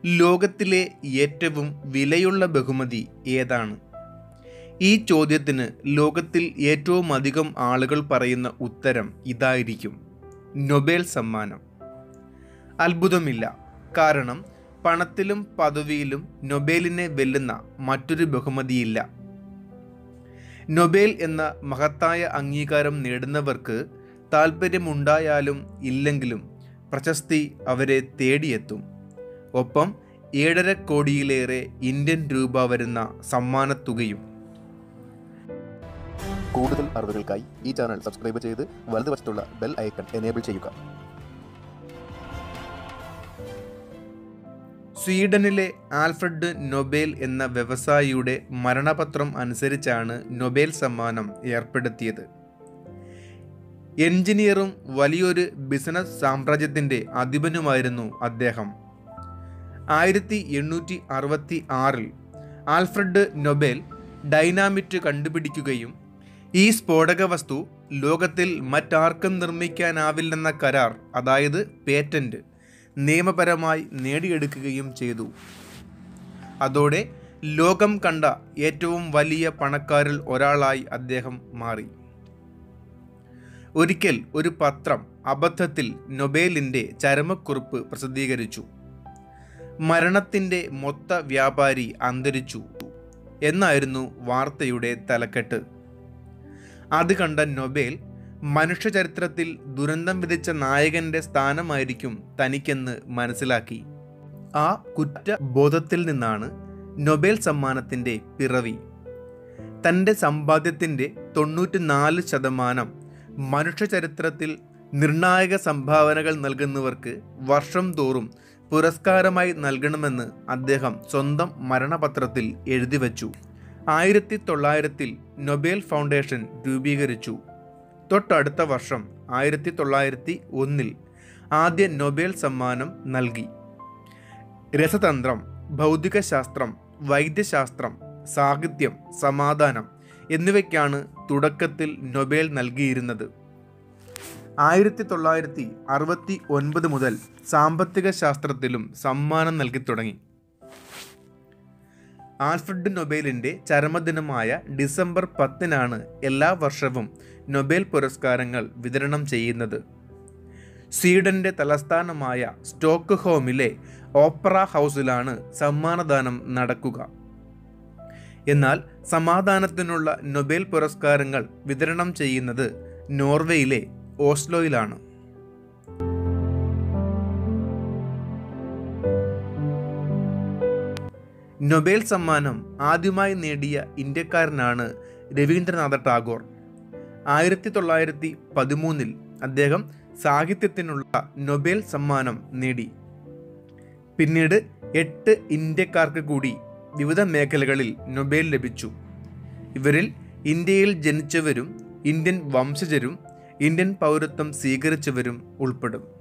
ലോകത്തിലെ ഏറ്റവും വിലയുള്ള ബഹുമതി ഏതാണ് ഈ ചോദ്യത്തിന് ലോകത്തിൽ ഏറ്റവും അധികം ആളുകൾ പറയുന്ന ഉത്തരം ഇതായിരിക്കും നൊബേൽ സമ്മാനം അത്ഭുതമില്ല കാരണം പണത്തിലും പദവിയിലും നൊബേലിനെ വെല്ലുന്ന മറ്റൊരു ബഹുമതിയില്ല നൊബേൽ എന്ന മഹത്തായ അംഗീകാരം നേടുന്നവർക്ക് താല്പര്യമുണ്ടായാലും ഇല്ലെങ്കിലും പ്രശസ്തി അവരെ തേടിയെത്തും ഒപ്പം ഏഴര കോടിയിലേറെ ഇന്ത്യൻ രൂപ വരുന്ന സമ്മാനത്തുകയും കൂടുതൽ അറിവുകൾക്കായി ഈ ചാനൽ സബ്സ്ക്രൈബ് ചെയ്ത് വലതുവശത്തുള്ള ബെൽ ഐക്കൺ എനേബിൾ ചെയ്യുക സ്വീഡനിലെ ആൽഫ്രഡ് നൊബേൽ എന്ന വ്യവസായിയുടെ മരണപത്രം അനുസരിച്ചാണ് നൊബേൽ സമ്മാനം ഏർപ്പെടുത്തിയത് എഞ്ചിനീയറും വലിയൊരു ബിസിനസ് സാമ്രാജ്യത്തിൻ്റെ അധിപനുമായിരുന്നു അദ്ദേഹം ആയിരത്തി എണ്ണൂറ്റി അറുപത്തി ആറിൽ ആൽഫ്രഡ് നൊബേൽ ഡൈനാമിറ്റ് കണ്ടുപിടിക്കുകയും ഈ സ്ഫോടക വസ്തു ലോകത്തിൽ മറ്റാർക്കും നിർമ്മിക്കാനാവില്ലെന്ന കരാർ അതായത് പേറ്റന്റ് നിയമപരമായി നേടിയെടുക്കുകയും ചെയ്തു അതോടെ ലോകം കണ്ട ഏറ്റവും വലിയ പണക്കാരിൽ ഒരാളായി അദ്ദേഹം മാറി ഒരിക്കൽ ഒരു പത്രം അബദ്ധത്തിൽ നൊബേലിൻ്റെ ചരമക്കുറിപ്പ് പ്രസിദ്ധീകരിച്ചു മരണത്തിൻ്റെ മൊത്ത വ്യാപാരി അന്തരിച്ചു എന്നായിരുന്നു വാർത്തയുടെ തലക്കെട്ട് അത് കണ്ട നൊബേൽ മനുഷ്യചരിത്രത്തിൽ ദുരന്തം വിധിച്ച നായകന്റെ സ്ഥാനമായിരിക്കും തനിക്കെന്ന് മനസ്സിലാക്കി ആ കുറ്റബോധത്തിൽ നിന്നാണ് നൊബേൽ സമ്മാനത്തിൻ്റെ പിറവി തൻ്റെ സമ്പാദ്യത്തിൻ്റെ തൊണ്ണൂറ്റിനാല് ശതമാനം മനുഷ്യചരിത്രത്തിൽ നിർണായക സംഭാവനകൾ നൽകുന്നവർക്ക് വർഷം തോറും പുരസ്കാരമായി നൽകണമെന്ന് അദ്ദേഹം സ്വന്തം മരണപത്രത്തിൽ എഴുതി വച്ചു ആയിരത്തി തൊള്ളായിരത്തിൽ നൊബേൽ ഫൗണ്ടേഷൻ രൂപീകരിച്ചു തൊട്ടടുത്ത വർഷം ആയിരത്തി തൊള്ളായിരത്തി ഒന്നിൽ ആദ്യ നൊബേൽ സമ്മാനം നൽകി രസതന്ത്രം ഭൗതികശാസ്ത്രം വൈദ്യശാസ്ത്രം സാഹിത്യം സമാധാനം എന്നിവയ്ക്കാണ് തുടക്കത്തിൽ നൊബേൽ നൽകിയിരുന്നത് ആയിരത്തി തൊള്ളായിരത്തി അറുപത്തി ഒൻപത് മുതൽ സാമ്പത്തിക ശാസ്ത്രത്തിലും സമ്മാനം നൽകി തുടങ്ങി ആൽഫ്രഡ് നൊബേലിൻ്റെ ചരമദിനമായ ഡിസംബർ പത്തിനാണ് എല്ലാ വർഷവും നൊബേൽ പുരസ്കാരങ്ങൾ വിതരണം ചെയ്യുന്നത് സ്വീഡന്റെ തലസ്ഥാനമായ സ്റ്റോക്ക് ഹോമിലെ ഓപ്പറ ഹൗസിലാണ് സമ്മാനദാനം നടക്കുക എന്നാൽ സമാധാനത്തിനുള്ള നൊബേൽ പുരസ്കാരങ്ങൾ വിതരണം ചെയ്യുന്നത് നോർവേയിലെ ഓസ്ലോയിലാണ് നൊബേൽ സമ്മാനം ആദ്യമായി നേടിയ ഇന്ത്യക്കാരനാണ് രവീന്ദ്രനാഥ ടാഗോർ ആയിരത്തി തൊള്ളായിരത്തി പതിമൂന്നിൽ അദ്ദേഹം സാഹിത്യത്തിനുള്ള നൊബേൽ സമ്മാനം നേടി പിന്നീട് എട്ട് ഇന്ത്യക്കാർക്ക് കൂടി വിവിധ മേഖലകളിൽ നൊബേൽ ലഭിച്ചു ഇവരിൽ ഇന്ത്യയിൽ ജനിച്ചവരും ഇന്ത്യൻ വംശജരും ഇന്ത്യൻ പൗരത്വം സ്വീകരിച്ചവരും ഉൾപ്പെടും